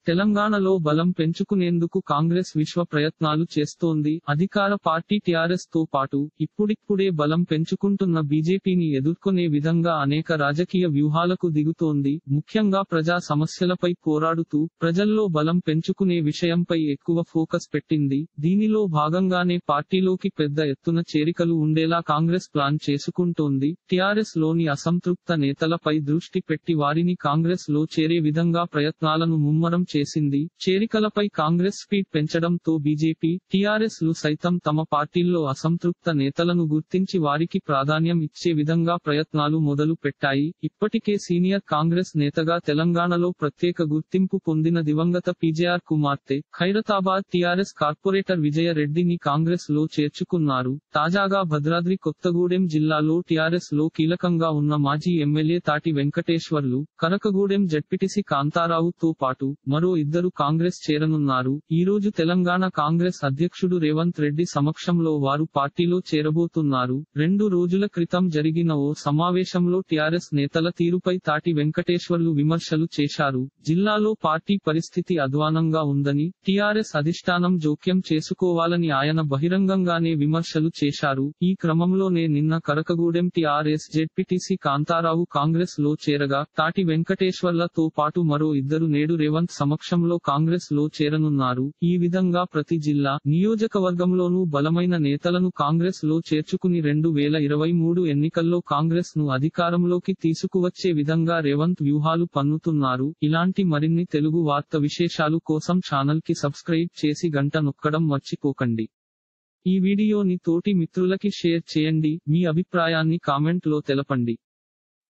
తెలంగాణలో బలం పెంచుకునేందుకు కాంగ్రెస్ విశ్వ ప్రయత్నాలు చేస్తోంది అధికార పార్టీ టీఆర్ఎస్ తో పాటు ఇప్పుడిప్పుడే బలం పెంచుకుంటున్న బీజేపీని ఎదుర్కొనే విధంగా అనేక రాజకీయ వ్యూహాలకు దిగుతోంది ముఖ్యంగా ప్రజా సమస్యలపై పోరాడుతూ ప్రజల్లో బలం పెంచుకునే విషయంపై ఎక్కువ ఫోకస్ పెట్టింది దీనిలో భాగంగానే పార్టీలోకి పెద్ద ఎత్తున చేరికలు ఉండేలా కాంగ్రెస్ ప్లాన్ చేసుకుంటోంది టీఆర్ఎస్ లోని అసంతృప్త నేతలపై దృష్టి పెట్టి వారిని కాంగ్రెస్ లో చేరే విధంగా ప్రయత్నాలను ముమ్మరం చేసింది చేరికలపై కాంగ్రెస్ స్పీడ్ పెంచడంతో బీజేపీ టీఆర్ఎస్ లు సైతం తమ పార్టీల్లో అసంతృప్త నేతలను గుర్తించి వారికి ప్రాధాన్యం ఇచ్చే విధంగా ప్రయత్నాలు మొదలు పెట్టాయి ఇప్పటికే సీనియర్ కాంగ్రెస్ నేతగా తెలంగాణలో ప్రత్యేక గుర్తింపు పొందిన దివంగత పీజేఆర్ కుమార్తె ఖైరతాబాద్ టీఆర్ఎస్ కార్పొరేటర్ విజయ రెడ్డిని కాంగ్రెస్ లో చేర్చుకున్నారు తాజాగా భద్రాద్రి కొత్తగూడెం జిల్లాలో టీఆర్ఎస్ లో కీలకంగా ఉన్న మాజీ ఎమ్మెల్యే తాటి వెంకటేశ్వర్లు కనకగూడెం జడ్పిటిసి కాంతారావు తో పాటు మరో ఇద్దరు కాంగ్రెస్ చేరనున్నారు ఈ రోజు తెలంగాణ కాంగ్రెస్ అధ్యక్షుడు రేవంత్ రెడ్డి సమక్షంలో వారు పార్టీలో చేరబోతున్నారు రెండు రోజుల క్రితం జరిగిన ఓ సమావేశంలో టీఆర్ఎస్ నేతల తీరుపై తాటి వెంకటేశ్వర్లు విమర్శలు చేశారు జిల్లాలో పార్టీ పరిస్థితి అధ్వానంగా ఉందని టీఆర్ఎస్ అధిష్టానం జోక్యం చేసుకోవాలని ఆయన బహిరంగంగానే విమర్శలు చేశారు ఈ క్రమంలోనే నిన్న కరకగూడెం టీఆర్ఎస్ జెడ్పీటీసీ కాంతారావు కాంగ్రెస్ లో చేరగా తాటి వెంకటేశ్వర్లతో పాటు మరో ఇద్దరు నేడు రేవంత్ సమక్షంలో కాంగ్రెస్ లో చేరనున్నారు ఈ విధంగా ప్రతి జిల్లా నియోజకవర్గంలోనూ బలమైన నేతలను కాంగ్రెస్ లో చేర్చుకుని రెండు వేల ఇరవై మూడు ఎన్నికల్లో కాంగ్రెస్ ను అధికారంలోకి తీసుకువచ్చే విధంగా రేవంత్ వ్యూహాలు పన్నుతున్నారు ఇలాంటి మరిన్ని తెలుగు వార్త విశేషాలు కోసం ఛానల్ కి సబ్స్క్రైబ్ చేసి గంట నొక్కడం మర్చిపోకండి ఈ వీడియోని తోటి మిత్రులకి షేర్ చేయండి మీ అభిప్రాయాన్ని కామెంట్ లో తెలపండి